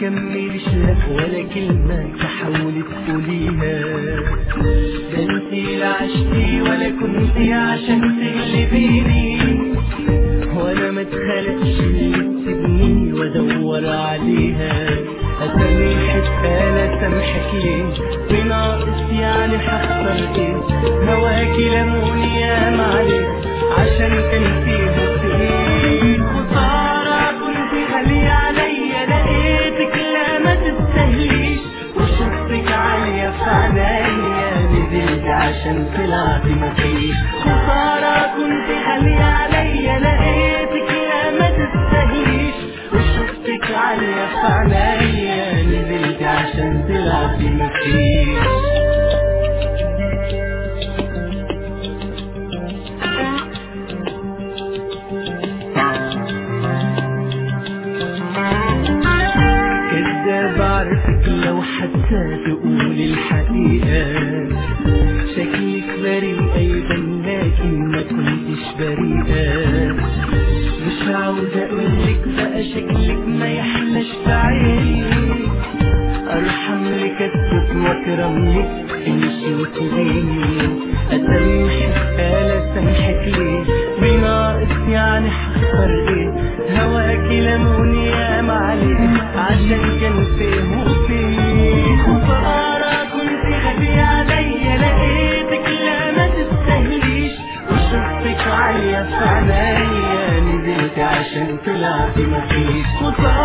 كملش لك ولا كلمة تحاولي تقوليها ده انتي لا عشتي ولا كنتي عشان تغلبيني وانا ما اتخلقش اللي تسيبني وادور عليها اسامحك انا سامحك ليه بناقص يعني هخسر ايه هواكي لموني يا معلش عشان كان فيه فيه خسارة كنت غالية عليا لقيتك لا ما تستاهليش وشفتك عالية في عينيا نزلت عشان طلعت مفيش خسارة كنت غالية عليا لقيتك لا ما تستاهليش وشفتك عالية في عينيا نزلت عشان طلعت مفيش كداب عارفك لو حتى تقول الحقيقة شكلك بريء أيضا لكن ما كنتش بريئة مش عاوز أقولك بقى شكلك ما يحلاش في عيني أرحم لك الصوت وأكرم لك امشي وتجيني أسامحك أنا سامحك ليه بناقص يعني هخسر إيه هواكي لموني يا معلم عشان كان فيه وفيه خسارة كنت غبي عليا لقيتك لا ما تستاهليش وشفتك عالية في عينيا نزلت عشان طلعت مفيش خسارة